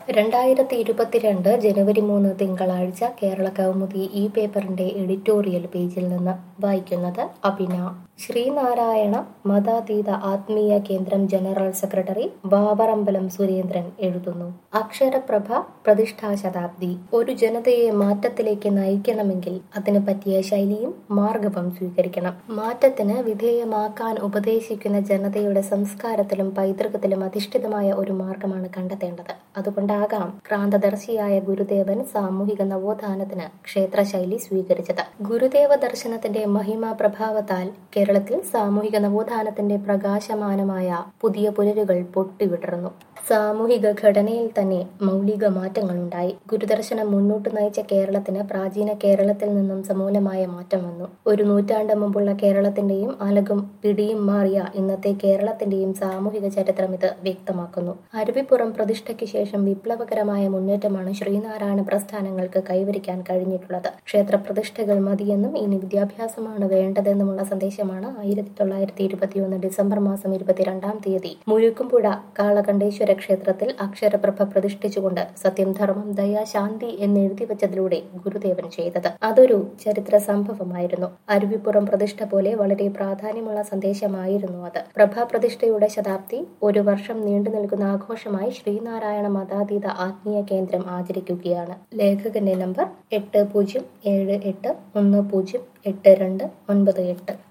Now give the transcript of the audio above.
രണ്ടായിരത്തി ഇരുപത്തിരണ്ട് ജനുവരി മൂന്ന് തിങ്കളാഴ്ച കേരള കൗമുദി ഈ പേപ്പറിന്റെ എഡിറ്റോറിയൽ പേജിൽ നിന്ന് വായിക്കുന്നത് അഭിന ശ്രീനാരായണ മതാതീത ആത്മീയ കേന്ദ്രം ജനറൽ സെക്രട്ടറി വാവറമ്പലം സുരേന്ദ്രൻ എഴുതുന്നു അക്ഷരപ്രഭ പ്രതിഷ്ഠാ ശതാബ്ദി ഒരു ജനതയെ മാറ്റത്തിലേക്ക് നയിക്കണമെങ്കിൽ അതിന് പറ്റിയ ശൈലിയും മാർഗവും സ്വീകരിക്കണം മാറ്റത്തിന് വിധേയമാക്കാൻ ഉപദേശിക്കുന്ന ജനതയുടെ സംസ്കാരത്തിലും പൈതൃകത്തിലും അധിഷ്ഠിതമായ ഒരു മാർഗമാണ് കണ്ടെത്തേണ്ടത് അതുകൊണ്ടാകാം ക്രാന്തദർശിയായ ഗുരുദേവൻ സാമൂഹിക നവോത്ഥാനത്തിന് ക്ഷേത്രശൈലി സ്വീകരിച്ചത് ഗുരുദേവ ദർശനത്തിന്റെ മഹിമാ പ്രഭാവത്താൽ കേരളത്തിൽ സാമൂഹിക നവോത്ഥാനത്തിന്റെ പ്രകാശമാനമായ പുതിയ പുലരുകൾ പൊട്ടിവിടർന്നു സാമൂഹിക ഘടനയിൽ തന്നെ മൗലിക മാറ്റങ്ങളുണ്ടായി ഗുരുദർശനം മുന്നോട്ട് നയിച്ച കേരളത്തിന് പ്രാചീന കേരളത്തിൽ നിന്നും സമൂലമായ മാറ്റം വന്നു ഒരു നൂറ്റാണ്ട് മുമ്പുള്ള കേരളത്തിന്റെയും അലകും പിടിയും മാറിയ ഇന്നത്തെ കേരളത്തിന്റെയും സാമൂഹിക ചരിത്രം ഇത് വ്യക്തമാക്കുന്നു അരുവിപ്പുറം പ്രതിഷ്ഠയ്ക്ക് ശേഷം വിപ്ലവകരമായ മുന്നേറ്റമാണ് ശ്രീനാരായണ പ്രസ്ഥാനങ്ങൾക്ക് കൈവരിക്കാൻ കഴിഞ്ഞിട്ടുള്ളത് ക്ഷേത്ര പ്രതിഷ്ഠകൾ മതിയെന്നും ഇനി വിദ്യാഭ്യാസമാണ് വേണ്ടതെന്നുമുള്ള സന്ദേശമാണ് ആയിരത്തി തൊള്ളായിരത്തി ഇരുപത്തിയൊന്ന് ഡിസംബർ മാസം ഇരുപത്തിരണ്ടാം തീയതി മുഴുക്കുംപുഴ കാളകണ്ഠേശ്വര ക്ഷേത്രത്തിൽ അക്ഷരപ്രഭ പ്രതിഷ്ഠിച്ചുകൊണ്ട് സത്യം ധർമ്മം ദയ ശാന്തി എന്ന് എഴുതി വെച്ചതിലൂടെ ഗുരുദേവൻ ചെയ്തത് അതൊരു ചരിത്ര സംഭവമായിരുന്നു അരുവിപ്പുറം പ്രതിഷ്ഠ പോലെ വളരെ പ്രാധാന്യമുള്ള സന്ദേശമായിരുന്നു അത് പ്രഭ പ്രതിഷ്ഠയുടെ ശതാബ്ദി ഒരു വർഷം നീണ്ടു നിൽക്കുന്ന ആഘോഷമായി ശ്രീനാരായണ മതാതീത ആത്മീയ കേന്ദ്രം ആചരിക്കുകയാണ് ലേഖകന്റെ നമ്പർ എട്ട് പൂജ്യം ഏഴ് എട്ട് ഒന്ന് പൂജ്യം എട്ട് രണ്ട് ഒൻപത് എട്ട്